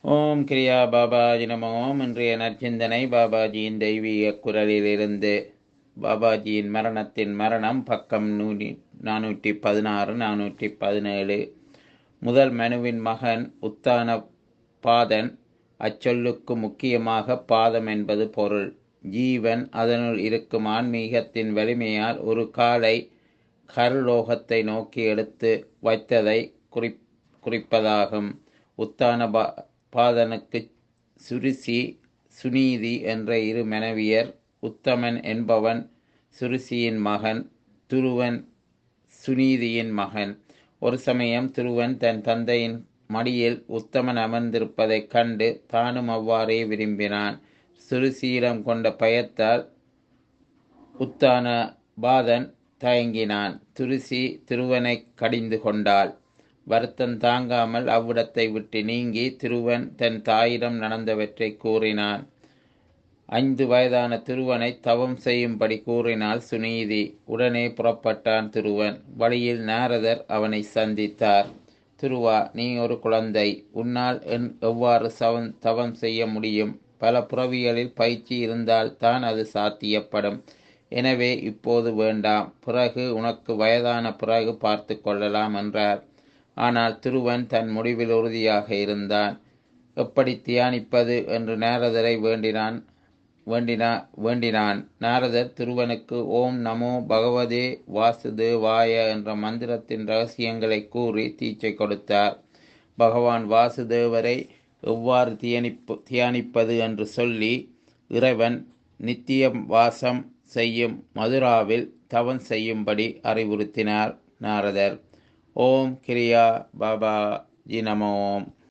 ஓம் கிரியா பாபாஜி நம ஓம் இன்றைய நற்சிந்தனை பாபாஜியின் தெய்வீக குரலிலிருந்து பாபாஜியின் மரணத்தின் மரணம் பக்கம் நூற்றி நானூற்றி பதினாறு நானூற்றி பதினேழு முதல் மனுவின் மகன் உத்தான பாதன் அச்சொல்லுக்கு முக்கியமாக பாதம் என்பது பொருள் ஜீவன் அதனுள் இருக்கும் ஆன்மீகத்தின் வலிமையால் ஒரு காலை கர்லோகத்தை நோக்கி எடுத்து வைத்ததை குறி குறிப்பதாகும் உத்தான பா பாதனுக்கு சுருசி சுனீதி என்ற இரு மனைவியர் உத்தமன் என்பவன் சுருசியின் மகன் துருவன் சுனீதியின் மகன் ஒரு சமயம் துருவன் தன் தந்தையின் மடியில் உத்தமன் அமர்ந்திருப்பதைக் கண்டு தானும் அவ்வாறே விரும்பினான் சுருசியிடம் கொண்ட பயத்தால் உத்தான பாதன் தயங்கினான் துருசி திருவனை கடிந்து கொண்டாள் வருத்தம் தாங்காமல் அவ்விடத்தை விட்டு நீங்கி திருவன் தன் தாயிடம் நடந்தவற்றை கூறினான் ஐந்து வயதான திருவனை தவம் செய்யும்படி கூறினாள் சுனீதி உடனே புறப்பட்டான் திருவன் வழியில் நாரதர் அவனை சந்தித்தார் திருவா நீ ஒரு குழந்தை உன்னால் என் எவ்வாறு சவம் தவம் செய்ய முடியும் பல புறவிகளில் பயிற்சி இருந்தால் தான் அது சாத்தியப்படும் எனவே இப்போது வேண்டாம் பிறகு உனக்கு வயதான பிறகு பார்த்து கொள்ளலாம் என்றார் ஆனால் திருவன் தன் முடிவில் உறுதியாக இருந்தான் எப்படி தியானிப்பது என்று நாரதரை வேண்டினான் வேண்டினா வேண்டினான் நாரதர் திருவனுக்கு ஓம் நமோ பகவதே வாசுதேவாய என்ற மந்திரத்தின் ரகசியங்களை கூறி தீச்சை கொடுத்தார் பகவான் வாசுதேவரை எவ்வாறு தியானிப்பு தியானிப்பது என்று சொல்லி இறைவன் நித்தியம் வாசம் செய்யும் மதுராவில் தவம் செய்யும்படி அறிவுறுத்தினார் நாரதர் ஓம் கிரியா பாபா ஜி நமோம்